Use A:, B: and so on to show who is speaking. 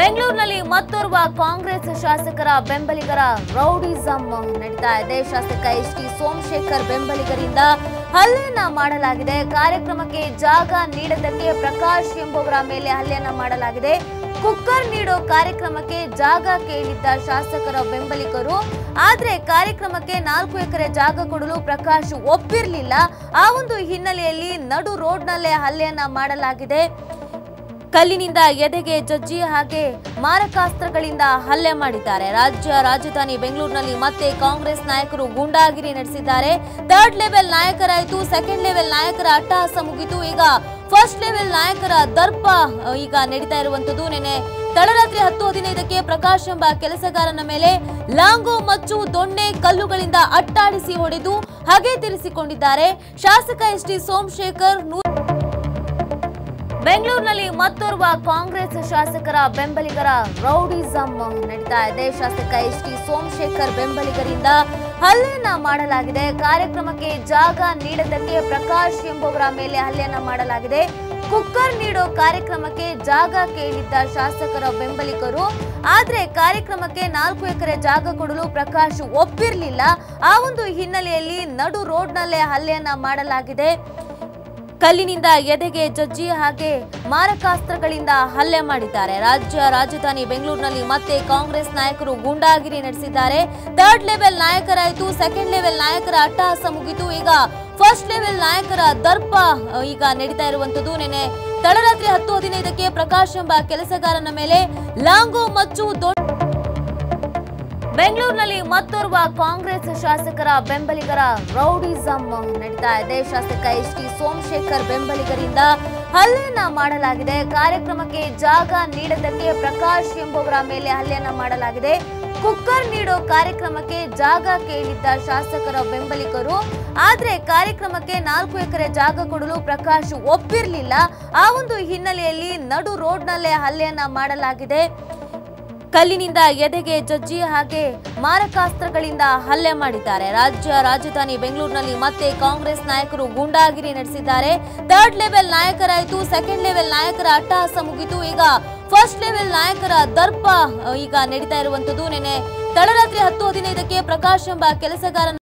A: ಬೆಂಗಳೂರಿನಲ್ಲಿ ಮತ್ತೋರ್ವ ಕಾಂಗ್ರೆಸ್ ಶಾಸಕರ ಬೆಂಬಲಿಗರ ರೌಡಿಸಂ ನಡೀತಾ ಇದೆ ಶಾಸಕ ಎಚ್ ಟಿ ಸೋಮಶೇಖರ್ ಬೆಂಬಲಿಗರಿಂದ ಹಲ್ಲೆಯನ್ನ ಮಾಡಲಾಗಿದೆ ಕಾರ್ಯಕ್ರಮಕ್ಕೆ ಜಾಗ ನೀಡದಕ್ಕೆ ಪ್ರಕಾಶ್ ಎಂಬುವರ ಮೇಲೆ ಹಲ್ಲೆಯನ್ನ ಮಾಡಲಾಗಿದೆ ಕುಕ್ಕರ್ ನೀಡೋ ಕಾರ್ಯಕ್ರಮಕ್ಕೆ ಜಾಗ ಕೇಳಿದ್ದ ಶಾಸಕರ ಬೆಂಬಲಿಗರು ಆದ್ರೆ ಕಾರ್ಯಕ್ರಮಕ್ಕೆ ನಾಲ್ಕು ಎಕರೆ ಜಾಗ ಕೊಡಲು ಪ್ರಕಾಶ್ ಒಪ್ಪಿರ್ಲಿಲ್ಲ ಆ ಒಂದು ಹಿನ್ನೆಲೆಯಲ್ಲಿ ನಡು ರೋಡ್ನಲ್ಲೇ ಹಲ್ಲೆಯನ್ನ ಮಾಡಲಾಗಿದೆ ಕಲ್ಲಿನಿಂದ ಎದೆಗೆ ಜಜ್ಜಿ ಹಾಗೆ ಮಾರಕಾಸ್ತ್ರಗಳಿಂದ ಹಲ್ಲೆ ಮಾಡಿದ್ದಾರೆ ರಾಜ್ಯ ರಾಜಧಾನಿ ಬೆಂಗಳೂರಿನಲ್ಲಿ ಮತ್ತೆ ಕಾಂಗ್ರೆಸ್ ನಾಯಕರು ಗೂಂಡಾಗಿರಿ ನಡೆಸಿದ್ದಾರೆ ಥರ್ಡ್ ಲೆವೆಲ್ ನಾಯಕರಾಯಿತು ಸೆಕೆಂಡ್ ಲೆವೆಲ್ ನಾಯಕರ ಅಟ್ಟಹಾಸ ಮುಗಿತು ಈಗ ಫಸ್ಟ್ ಲೆವೆಲ್ ನಾಯಕರ ದರ್ಪ ಅಹ್, ಈಗ ನಡೀತಾ ಇರುವಂತದ್ದು ನೆನೆ ತಡರಾತ್ರಿ ಹತ್ತು ಹದಿನೈದಕ್ಕೆ ಪ್ರಕಾಶ್ ಎಂಬ ಕೆಲಸಗಾರನ ಮೇಲೆ ಲಾಂಗು ಮಚ್ಚು ದೊಣ್ಣೆ ಕಲ್ಲುಗಳಿಂದ ಅಟ್ಟಾಡಿಸಿ ಹೊಡೆದು ಹಾಗೆ ತಿರಿಸಿಕೊಂಡಿದ್ದಾರೆ ಶಾಸಕ ಎಸ್ ಟಿ ಸೋಮಶೇಖರ್ ನೂರ ಬೆಂಗಳೂರಿನಲ್ಲಿ ಮತ್ತೋರ್ವ ಕಾಂಗ್ರೆಸ್ ಶಾಸಕರ ಬೆಂಬಲಿಗರ ರೌಡಿಸಂ ನಡೀತಾ ಇದೆ ಶಾಸಕ ಎಚ್ ಟಿ ಸೋಮಶೇಖರ್ ಬೆಂಬಲಿಗರಿಂದ ಹಲ್ಲೆಯನ್ನ ಮಾಡಲಾಗಿದೆ ಕಾರ್ಯಕ್ರಮಕ್ಕೆ ಜಾಗ ನೀಡದಕ್ಕೆ ಪ್ರಕಾಶ್ ಎಂಬುವರ ಮೇಲೆ ಹಲ್ಲೆಯನ್ನ ಮಾಡಲಾಗಿದೆ ಕುಕ್ಕರ್ ನೀಡೋ ಕಾರ್ಯಕ್ರಮಕ್ಕೆ ಜಾಗ ಕೇಳಿದ್ದ ಶಾಸಕರ ಬೆಂಬಲಿಗರು ಆದ್ರೆ ಕಾರ್ಯಕ್ರಮಕ್ಕೆ ನಾಲ್ಕು ಎಕರೆ ಜಾಗ ಕೊಡಲು ಪ್ರಕಾಶ್ ಒಪ್ಪಿರ್ಲಿಲ್ಲ ಆ ಒಂದು ಹಿನ್ನೆಲೆಯಲ್ಲಿ ನಡು ರೋಡ್ನಲ್ಲೇ ಹಲ್ಲೆಯನ್ನ ಮಾಡಲಾಗಿದೆ ಕಲ್ಲಿನಿಂದ ಎದೆಗೆ ಜಜ್ಜಿ ಹಾಗೆ ಮಾರಕಾಸ್ತ್ರಗಳಿಂದ ಹಲ್ಲೆ ಮಾಡಿದ್ದಾರೆ ರಾಜ್ಯ ರಾಜಧಾನಿ ಬೆಂಗಳೂರಿನಲ್ಲಿ ಮತ್ತೆ ಕಾಂಗ್ರೆಸ್ ನಾಯಕರು ಗೂಂಡಾಗಿರಿ ನಡೆಸಿದ್ದಾರೆ ಥರ್ಡ್ ಲೆವೆಲ್ ನಾಯಕರಾಯಿತು ಸೆಕೆಂಡ್ ಲೆವೆಲ್ ನಾಯಕರ ಅಟ್ಟಹಾಸ ಮುಗಿತು ಈಗ ಫಸ್ಟ್ ಲೆವೆಲ್ ನಾಯಕರ ದರ್ಪ ಅಹ್, ಈಗ ನಡೀತಾ ಇರುವಂತದ್ದು ನೆನೆ ತಡರಾತ್ರಿ ಹತ್ತು ಹದಿನೈದಕ್ಕೆ ಪ್ರಕಾಶ್ ಎಂಬ ಕೆಲಸಗಾರನ ಮೇಲೆ ಲಾಂಗು ಮಚ್ಚು ದೊಡ್ಡ ಬೆಂಗಳೂರಿನಲ್ಲಿ ಮತ್ತೋರ್ವ ಕಾಂಗ್ರೆಸ್ ಶಾಸಕರ ಬೆಂಬಲಿಗರ ರೌಡಿಸಂ ನಡೀತಾ ಇದೆ ಶಾಸಕ ಎಚ್ ಟಿ ಸೋಮಶೇಖರ್ ಬೆಂಬಲಿಗರಿಂದ ಹಲ್ಲೆಯನ್ನ ಮಾಡಲಾಗಿದೆ ಕಾರ್ಯಕ್ರಮಕ್ಕೆ ಜಾಗ ನೀಡದಕ್ಕೆ ಪ್ರಕಾಶ್ ಎಂಬುವರ ಮೇಲೆ ಹಲ್ಲೆಯನ್ನ ಮಾಡಲಾಗಿದೆ ಕುಕ್ಕರ್ ನೀಡೋ ಕಾರ್ಯಕ್ರಮಕ್ಕೆ ಜಾಗ ಕೇಳಿದ್ದ ಶಾಸಕರ ಬೆಂಬಲಿಗರು ಆದ್ರೆ ಕಾರ್ಯಕ್ರಮಕ್ಕೆ ನಾಲ್ಕು ಎಕರೆ ಜಾಗ ಕೊಡಲು ಪ್ರಕಾಶ್ ಒಪ್ಪಿರ್ಲಿಲ್ಲ ಆ ಒಂದು ಹಿನ್ನೆಲೆಯಲ್ಲಿ ನಡು ರೋಡ್ನಲ್ಲೇ ಹಲ್ಲೆಯನ್ನ ಮಾಡಲಾಗಿದೆ ಕಲ್ಲಿನಿಂದ ಎದೆಗೆ ಜಜ್ಜಿ ಹಾಗೆ ಮಾರಕಾಸ್ತ್ರಗಳಿಂದ ಹಲ್ಲೆ ಮಾಡಿದ್ದಾರೆ ರಾಜ್ಯ ರಾಜಧಾನಿ ಬೆಂಗಳೂರಿನಲ್ಲಿ ಮತ್ತೆ ಕಾಂಗ್ರೆಸ್ ನಾಯಕರು ಗೂಂಡಾಗಿರಿ ನಡೆಸಿದ್ದಾರೆ ಥರ್ಡ್ ಲೆವೆಲ್ ನಾಯಕರಾಯಿತು ಸೆಕೆಂಡ್ ಲೆವೆಲ್ ನಾಯಕರ ಅಟ್ಟಹಾಸ ಮುಗಿತು ಈಗ ಫಸ್ಟ್ ಲೆವೆಲ್ ನಾಯಕರ ದರ್ಪ ಅಹ್, ಈಗ ನಡೀತಾ ಇರುವಂತದ್ದು ನೆನೆ ತಡರಾತ್ರಿ ಹತ್ತು ಹದಿನೈದಕ್ಕೆ ಪ್ರಕಾಶ್ ಎಂಬ ಕೆಲಸಗಾರನ